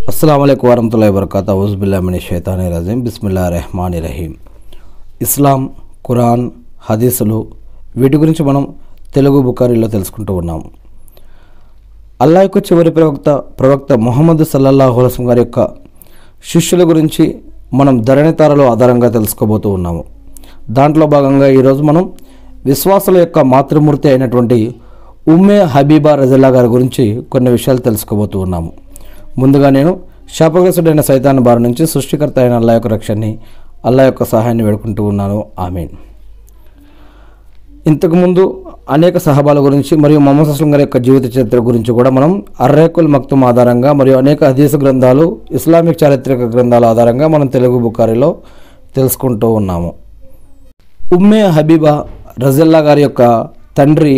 అస్సలం అయికు వరహతుల్లా వబర్కాత ఔజుబుల్లామిని షైతాని రజీం బిస్మిల్లా రెహమాన్ రహీం ఇస్లాం ఖురాన్ హదీసులు వీటి గురించి మనం తెలుగు బుకారీలో తెలుసుకుంటూ ఉన్నాము అల్లా యొక్క చివరి ప్రవక్త ప్రవక్త ముహమ్మద్ సల్లల్లాహు అలసం గారి యొక్క శిష్యుల గురించి మనం ధరణితారలో ఆధారంగా తెలుసుకోబోతూ ఉన్నాము దాంట్లో భాగంగా ఈరోజు మనం విశ్వాసుల యొక్క మాతృమూర్తి అయినటువంటి ఉమ్మే హబీబా రజల్లా గారి గురించి కొన్ని విషయాలు తెలుసుకోబోతూ ఉన్నాము ముందుగా నేను శాపగ్రస్తుడైన సైతాన్ బారి నుంచి సృష్టికర్త అయిన అల్లా యొక్క రక్షణని అల్లా యొక్క సహాయాన్ని వేడుకుంటూ ఉన్నాను ఆమీన్ ఇంతకుముందు అనేక సహబాల గురించి మరియు మొహమ్మద్ అస్లం గారి యొక్క జీవిత చరిత్ర గురించి కూడా మనం అర్రేకుల్ మక్తుమ్ ఆధారంగా మరియు అనేక హదీసు గ్రంథాలు ఇస్లామిక్ చారిత్రక గ్రంథాల ఆధారంగా మనం తెలుగు బుకారిలో తెలుసుకుంటూ ఉన్నాము ఉమ్మే హబీబా రజల్లా గారి యొక్క తండ్రి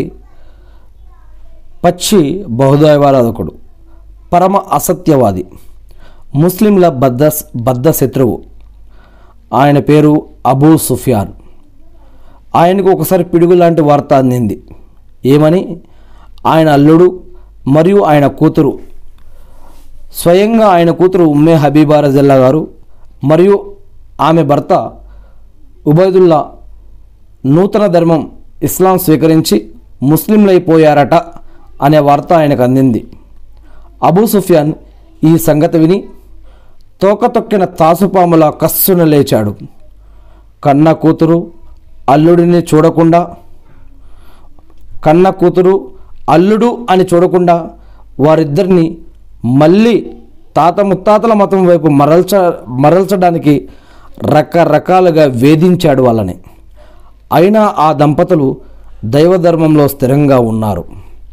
పచ్చి బహుదైవారాధకుడు పరమ అసత్యవాది ముస్లింల బద్ద బద్ద శత్రువు ఆయన పేరు అబూ సుఫియాన్ ఆయనకు ఒకసారి పిడుగు లాంటి వార్త అందింది ఏమని ఆయన అల్లుడు మరియు ఆయన కూతురు స్వయంగా ఆయన కూతురు ఉమ్మే హబీబా రజల్లా గారు మరియు ఆమె భర్త ఉబైదుల్లా నూతన ధర్మం ఇస్లాం స్వీకరించి ముస్లింలైపోయారట అనే వార్త ఆయనకు అందింది అబూ సుఫియాన్ ఈ సంగతి విని తోక తొక్కిన తాసుపాముల కస్సున లేచాడు కన్న కూతురు అల్లుడిని చూడకుండా కన్న కూతురు అల్లుడు అని చూడకుండా వారిద్దరిని మళ్ళీ తాత ముత్తాతల మతం వైపు మరల్చ మరల్చడానికి రకరకాలుగా వేధించాడు వాళ్ళని అయినా ఆ దంపతులు దైవధర్మంలో స్థిరంగా ఉన్నారు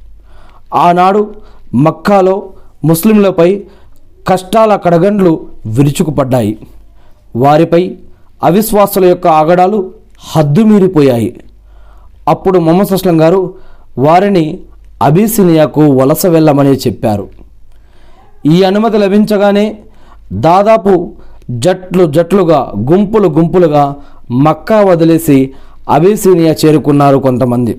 ఆనాడు మక్కాలో ముస్లింలపై కష్టాల కడగండ్లు విరుచుకుపడ్డాయి వారిపై అవిశ్వాసుల యొక్క ఆగడాలు హద్దుమీరిపోయాయి అప్పుడు మొహమ్మద్ అస్లం గారు వారిని అబీసినియాకు వలస వెళ్ళమని చెప్పారు ఈ అనుమతి లభించగానే దాదాపు జట్లు జట్లుగా గుంపులు గుంపులుగా మక్కా వదిలేసి అబీసినియా చేరుకున్నారు కొంతమంది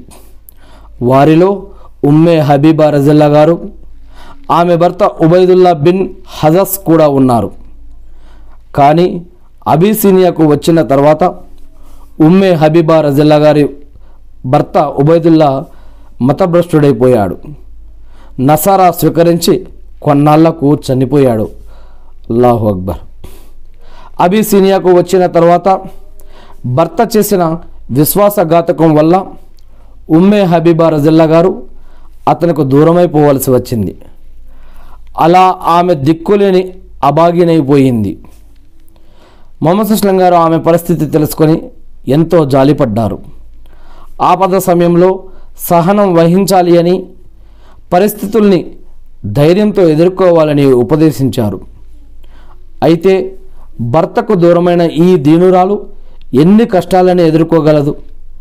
వారిలో ఉమ్మే హబీబా రజల్లా గారు ఆమె భర్త ఉబైదుల్లా బిన్ హజస్ కూడా ఉన్నారు కానీ అబీసినియాకు వచ్చిన తర్వాత ఉమ్మే హబీబా రజల్లా గారి భర్త ఉబైదుల్లా మతభ్రష్టుడైపోయాడు నసారా స్వీకరించి కొన్నాళ్లకు చనిపోయాడు అల్లాహు అక్బర్ అబీసినియాకు వచ్చిన తర్వాత భర్త చేసిన విశ్వాసఘాతకం వల్ల ఉమ్మే హబీబా రజల్లా గారు అతనికి దూరమైపోవలసి వచ్చింది అలా ఆమె దిక్కులేని అభాగినైపోయింది మొహమ్మద్ అస్లం గారు ఆమె పరిస్థితి తెలుసుకొని ఎంతో జాలిపడ్డారు ఆపద సమయంలో సహనం వహించాలి అని పరిస్థితుల్ని ధైర్యంతో ఎదుర్కోవాలని ఉపదేశించారు అయితే భర్తకు దూరమైన ఈ దీనురాలు ఎన్ని కష్టాలను ఎదుర్కోగలదు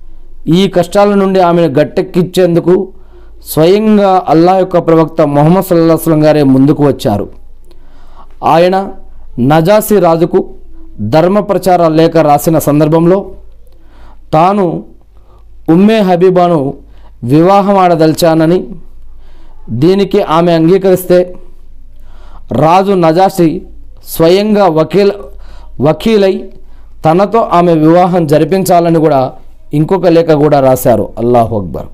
ఈ కష్టాల నుండి ఆమెను గట్టెక్కించేందుకు స్వయంగా అల్లా యొక్క ప్రవక్త మొహమ్మద్ సల్లాహం గారే ముందుకు వచ్చారు ఆయన నజాసి రాజుకు ధర్మ ప్రచార లేఖ రాసిన సందర్భంలో తాను ఉమ్మే హబీబాను వివాహం ఆడదలిచానని దీనికి ఆమె అంగీకరిస్తే రాజు నజాసి స్వయంగా వకీల్ వకీలై తనతో ఆమె వివాహం జరిపించాలని కూడా ఇంకొక లేఖ కూడా రాశారు అల్లాహు అక్బర్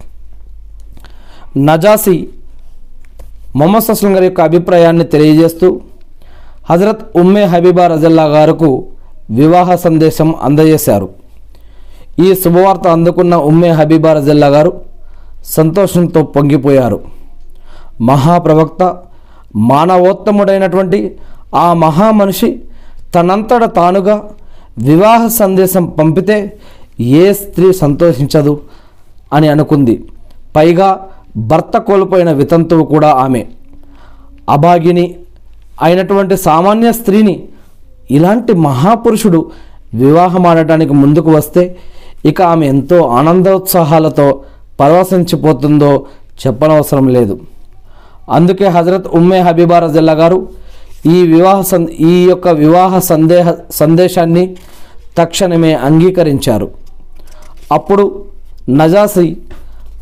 నజాసి మొహమ్మద్ అస్లం గారి యొక్క అభిప్రాయాన్ని తెలియజేస్తూ హజరత్ ఉమ్మే హబీబా రజల్లా గారుకు వివాహ సందేశం అందజేశారు ఈ శుభవార్త అందుకున్న ఉమ్మే హబీబా రజల్లా గారు సంతోషంతో పొంగిపోయారు మహాప్రవక్త మానవోత్తముడైనటువంటి ఆ మహామనిషి తనంతట తానుగా వివాహ సందేశం పంపితే ఏ స్త్రీ సంతోషించదు అని అనుకుంది పైగా భర్త కోల్పోయిన వితంతువు కూడా ఆమె అభాగిని అయినటువంటి సామాన్య స్త్రీని ఇలాంటి మహాపురుషుడు వివాహం ఆడటానికి ముందుకు వస్తే ఇక ఆమె ఎంతో ఆనందోత్సాహాలతో పరవశించిపోతుందో చెప్పనవసరం లేదు అందుకే హజరత్ ఉమ్మే హబీబా రజల్లా గారు ఈ వివాహ సం ఈ యొక్క వివాహ సందేహ సందేశాన్ని తక్షణమే అంగీకరించారు అప్పుడు నజాసి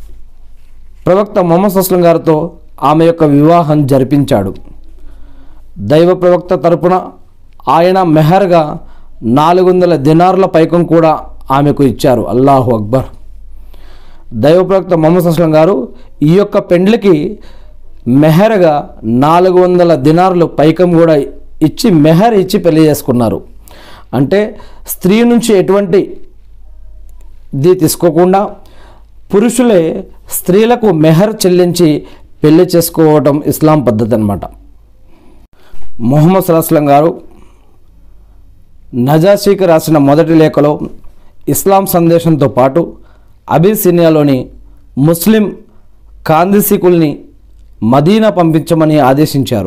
ప్రవక్త మొహమ్మద్ అస్లం గారితో ఆమె యొక్క వివాహం జరిపించాడు దైవ ప్రవక్త తరపున ఆయన మెహర్గా నాలుగు వందల దినార్ల పైకం కూడా ఆమెకు ఇచ్చారు అల్లాహు అక్బర్ దైవ ప్రవక్త మొహమ్మద్ అస్లం గారు ఈ యొక్క పెండ్లికి మెహర్గా నాలుగు వందల దినార్లు పైకం కూడా ఇచ్చి మెహర్ ఇచ్చి పెళ్లి చేసుకున్నారు అంటే స్త్రీ నుంచి ఎటువంటి ఇది తీసుకోకుండా పురుషులే స్త్రీలకు మెహర్ చెల్లించి పెళ్లి చేసుకోవటం ఇస్లాం పద్ధతి అనమాట మొహమ్మద్ సలాస్లం గారు నజాషీకి రాసిన మొదటి లేఖలో ఇస్లాం సందేశంతో పాటు అబిసినియాలోని ముస్లిం కాందిసికుల్ని మదీనా పంపించమని ఆదేశించారు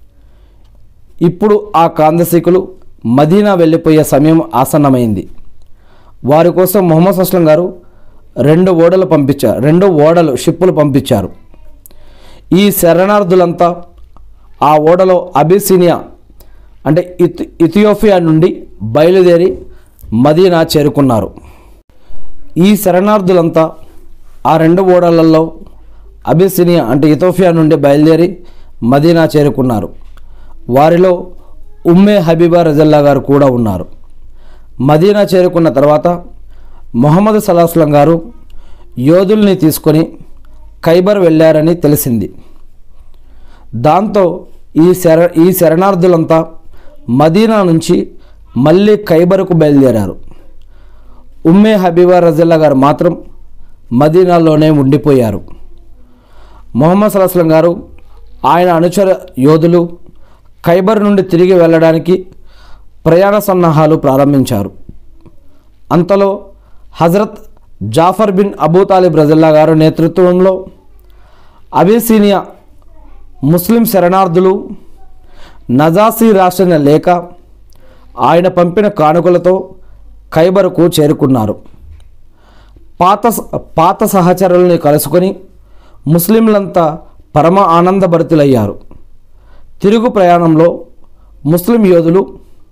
ఇప్పుడు ఆ కాందసికులు మదీనా వెళ్ళిపోయే సమయం ఆసన్నమైంది వారి కోసం మొహమ్మద్ అస్లం గారు రెండు ఓడలు పంపించారు రెండు ఓడలు షిప్పులు పంపించారు ఈ శరణార్థులంతా ఆ ఓడలో అబిసినియా అంటే ఇథి ఇథియోపియా నుండి బయలుదేరి మదీనా చేరుకున్నారు ఈ శరణార్థులంతా ఆ రెండు ఓడలలో అబిసినియా అంటే ఇథోపియా నుండి బయలుదేరి మదీనా చేరుకున్నారు వారిలో ఉమ్మే హబీబా రజల్లా గారు కూడా ఉన్నారు మదీనా చేరుకున్న తర్వాత మొహమ్మద్ సలాహస్లం గారు యోధుల్ని తీసుకొని ఖైబర్ వెళ్ళారని తెలిసింది దాంతో ఈ శర ఈ శరణార్థులంతా మదీనా నుంచి మళ్ళీ ఖైబర్కు బయలుదేరారు ఉమ్మే హబీబా రజల్లా గారు మాత్రం మదీనాలోనే ఉండిపోయారు మొహమ్మద్ సలాహస్లం గారు ఆయన అనుచర యోధులు ఖైబర్ నుండి తిరిగి వెళ్ళడానికి ప్రయాణ సన్నాహాలు ప్రారంభించారు అంతలో హజరత్ జాఫర్ బిన్ అబూ తాలిబ్ రజల్లా గారు నేతృత్వంలో అబిసీనియా ముస్లిం శరణార్థులు నజాసీ రాసిన లేఖ ఆయన పంపిన కానుకలతో ఖైబర్కు చేరుకున్నారు పాత పాత సహచరుల్ని కలుసుకొని ముస్లింలంతా పరమ ఆనందభరితులయ్యారు తిరుగు ప్రయాణంలో ముస్లిం యోధులు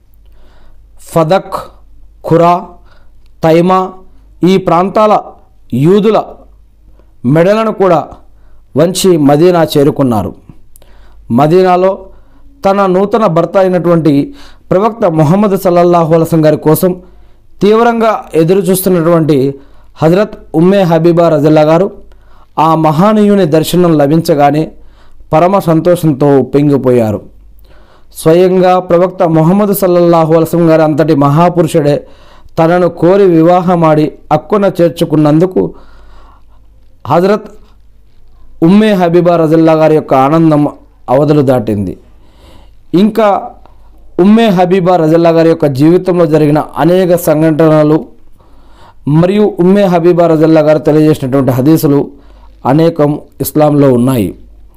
ఫదక్ ఖురా తైమా ఈ ప్రాంతాల యూదుల మెడలను కూడా వంచి మదీనా చేరుకున్నారు మదీనాలో తన నూతన భర్త అయినటువంటి ప్రవక్త మొహమ్మద్ సల్లల్లాహు అలసం గారి కోసం తీవ్రంగా ఎదురు చూస్తున్నటువంటి హజరత్ ఉమ్మే హబీబా రజల్లా గారు ఆ మహానీయుని దర్శనం లభించగానే పరమ సంతోషంతో ఉప్పింగిపోయారు స్వయంగా ప్రవక్త మొహమ్మద్ సల్లల్లాహు అలసం గారి అంతటి మహాపురుషుడే తనను కోరి వివాహమాడి అక్కున చేర్చుకున్నందుకు హజరత్ ఉమ్మే హబీబా రజల్లా గారి యొక్క ఆనందం అవధులు దాటింది ఇంకా ఉమ్మే హబీబా రజల్లా గారి యొక్క జీవితంలో జరిగిన అనేక సంఘటనలు మరియు ఉమ్మే హబీబా రజల్లా గారు తెలియజేసినటువంటి హదీసులు అనేకం ఇస్లాంలో ఉన్నాయి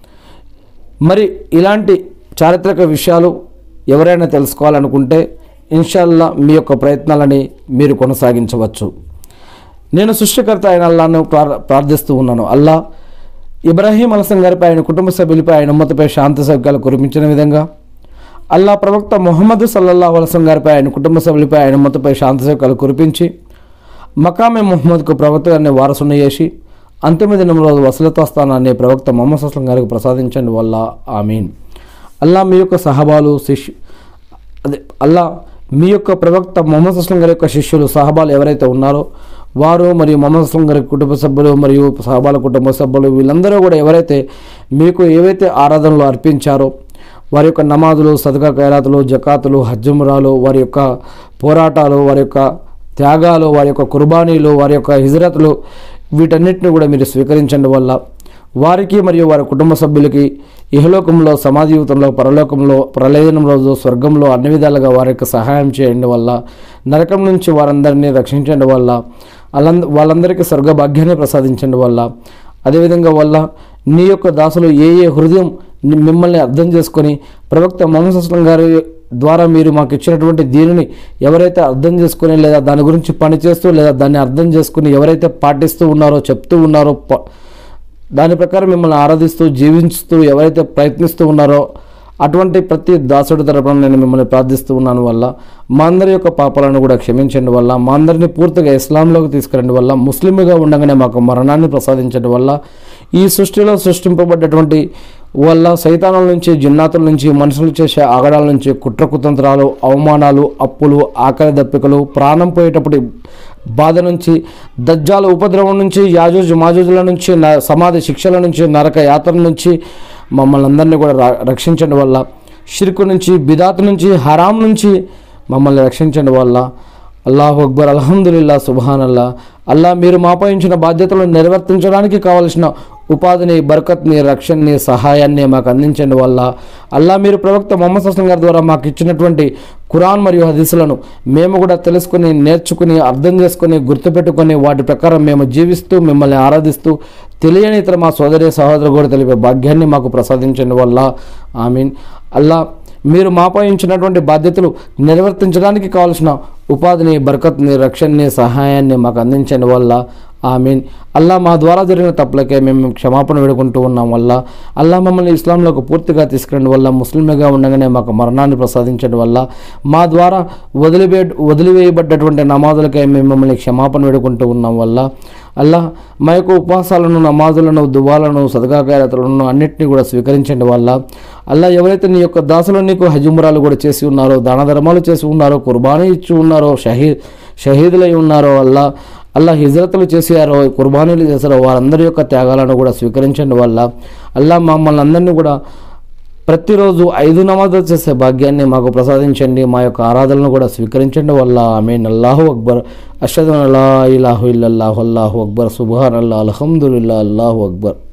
మరి ఇలాంటి చారిత్రక విషయాలు ఎవరైనా తెలుసుకోవాలనుకుంటే ఇన్షాల్లా మీ యొక్క ప్రయత్నాలని మీరు కొనసాగించవచ్చు నేను సృష్టికర్త అయిన అల్లాను ప్రార్ ప్రార్థిస్తూ ఉన్నాను అల్లా ఇబ్రాహీం అలసం గారిపై ఆయన కుటుంబ సభ్యులపై ఆయన ఉమ్మతపై శాంతి సౌక్యాలు కురిపించిన విధంగా అల్లా ప్రవక్త మొహమ్మద్ సల్లల్లాహు అలసం గారిపై ఆయన కుటుంబ సభ్యులపై ఆయన ఉమ్మతపై శాంతి సౌక్యాలు కురిపించి మకామే మొహమ్మద్కు ప్రవక్త గారిని వారసుని చేసి అంతిమ దినంలో వసలతా స్థానాన్ని ప్రవక్త మొహమ్మద్ అస్లం గారికి ప్రసాదించండి వల్ల ఆమీన్ అల్లా మీ యొక్క సహబాలు శిష్యు అదే అల్లా మీ యొక్క ప్రవక్త మొహమ్మద్ అస్లం గారి యొక్క శిష్యులు సహబాలు ఎవరైతే ఉన్నారో వారు మరియు మొహమ్మద్ అస్లం గారి కుటుంబ సభ్యులు మరియు సహబాల కుటుంబ సభ్యులు వీళ్ళందరూ కూడా ఎవరైతే మీకు ఏవైతే ఆరాధనలు అర్పించారో వారి యొక్క నమాజులు సదకా ఖైరాతులు జకాతులు హజ్జుమురాలు వారి యొక్క పోరాటాలు వారి యొక్క త్యాగాలు వారి యొక్క కుర్బానీలు వారి యొక్క హిజరతులు వీటన్నిటిని కూడా మీరు స్వీకరించండి వల్ల వారికి మరియు వారి కుటుంబ సభ్యులకి ఇహలోకంలో సమాజీవితంలో పరలోకంలో ప్రళయనం రోజు స్వర్గంలో అన్ని విధాలుగా వారి యొక్క సహాయం చేయండి వల్ల నరకం నుంచి వారందరినీ రక్షించండి వల్ల అలంద వాళ్ళందరికీ స్వర్గభాగ్యాన్ని ప్రసాదించండి వల్ల అదేవిధంగా వల్ల నీ యొక్క దాసులు ఏ ఏ హృదయం ని- మిమ్మల్ని అర్థం చేసుకొని ప్రవక్త మొహమ్మద్ అస్లం గారి ద్వారా మీరు మాకు ఇచ్చినటువంటి దీనిని ఎవరైతే అర్థం చేసుకొని లేదా దాని గురించి పనిచేస్తూ లేదా దాన్ని అర్థం చేసుకుని ఎవరైతే పాటిస్తూ ఉన్నారో చెప్తూ ఉన్నారో ప- దాని ప్రకారం మిమ్మల్ని ఆరాధిస్తూ జీవిస్తూ ఎవరైతే ప్రయత్నిస్తూ ఉన్నారో అటువంటి ప్రతి దాసుడి తరపున నేను మిమ్మల్ని ప్రార్థిస్తూ ఉన్నాను వల్ల మా అందరి యొక్క పాపాలను కూడా క్షమించండి వల్ల మా అందరినీ పూర్తిగా ఇస్లాంలోకి తీసుకురండి వల్ల ముస్లింగా ఉండగానే మాకు మరణాన్ని ప్రసాదించండి వల్ల ఈ సృష్టిలో సృష్టింపబడ్డటువంటి వల్ల సైతానుల నుంచి జిన్నాతుల నుంచి మనుషులు చేసే ఆగడాల నుంచి కుట్ర కుతంత్రాలు అవమానాలు అప్పులు ఆకలి దప్పికలు ప్రాణం పోయేటప్పుడు బాధ నుంచి దజ్జాల ఉపద్రవం నుంచి యాజూజు మాజూజుల నుంచి న- సమాధి శిక్షల నుంచి నరక యాత్ర నుంచి మమ్మల్ని అందరినీ కూడా రా- రక్షించడం వల్ల షిర్కు నుంచి బిదాత్ నుంచి హరాం నుంచి మమ్మల్ని రక్షించడం వల్ల అల్లాహు అక్బర్ అల్హమ్దుల్లా సుబానల్లా అల్లా మీరు మాపై ఉంచిన బాధ్యతలను నిర్వర్తించడానికి కావలసిన ఉపాధిని బరకత్ని రక్షణని సహాయాన్ని మాకు అందించండి వల్ల అల్లా మీరు ప్రవక్త మొహమ్మద్ హసన్ గారి ద్వారా మాకు ఇచ్చినటువంటి ఖురాన్ మరియు హదీసులను మేము కూడా తెలుసుకుని నేర్చుకుని అర్థం చేసుకుని గుర్తుపెట్టుకొని వాటి ప్రకారం మేము జీవిస్తూ మిమ్మల్ని ఆరాధిస్తూ తెలియని ఇతర మా సోదరి సహోదరు కూడా తెలిపే భాగ్యాన్ని మాకు ప్రసాదించండి వల్ల ఐ మీన్ అల్లా మీరు మాపై ఉంచినటువంటి బాధ్యతలు నిర్వర్తించడానికి కావాల్సిన ఉపాధిని బరకత్ని రక్షణని సహాయాన్ని మాకు అందించండి వల్ల ఐ మీన్ అల్లా మా ద్వారా జరిగిన తప్పులకే మేము క్షమాపణ వేడుకుంటూ ఉన్నాం వల్ల అల్లా మమ్మల్ని ఇస్లాంలోకి పూర్తిగా తీసుకురండి వల్ల ముస్లింగా ఉండగానే మాకు మరణాన్ని ప్రసాదించడం వల్ల మా ద్వారా వదిలివే వదిలివేయబడ్డటువంటి నమాజులకే మేము మిమ్మల్ని క్షమాపణ వేడుకుంటూ ఉన్నాం వల్ల అల్లా మా యొక్క ఉపవాసాలను నమాజులను దువాలను సదకాకారతలను అన్నింటినీ కూడా స్వీకరించండి వల్ల అల్లా ఎవరైతే నీ యొక్క దాసులు నీకు హజుమురాలు కూడా చేసి ఉన్నారో దాన ధర్మాలు చేసి ఉన్నారో కుర్బానీ ఇచ్చి ఉన్నారో షహీ షహీదులై ఉన్నారో అల్లా అల్లా హిజ్రతులు చేశారో కుర్బానీలు చేశారో వారందరి యొక్క త్యాగాలను కూడా స్వీకరించండి వల్ల అల్లా మమ్మల్ని అందరినీ కూడా ప్రతిరోజు ఐదు నమాజులు చేసే భాగ్యాన్ని మాకు ప్రసాదించండి మా యొక్క ఆరాధనను కూడా స్వీకరించండి వల్ల ఆమీన్ అల్లాహు అక్బర్ అషద్ అల్లా ఇలాహు ఇల్లల్లాహు అల్లాహు అక్బర్ సుబాన్ అల్లా అల్హమ్దుల్లా అల్లాహు అక్బర్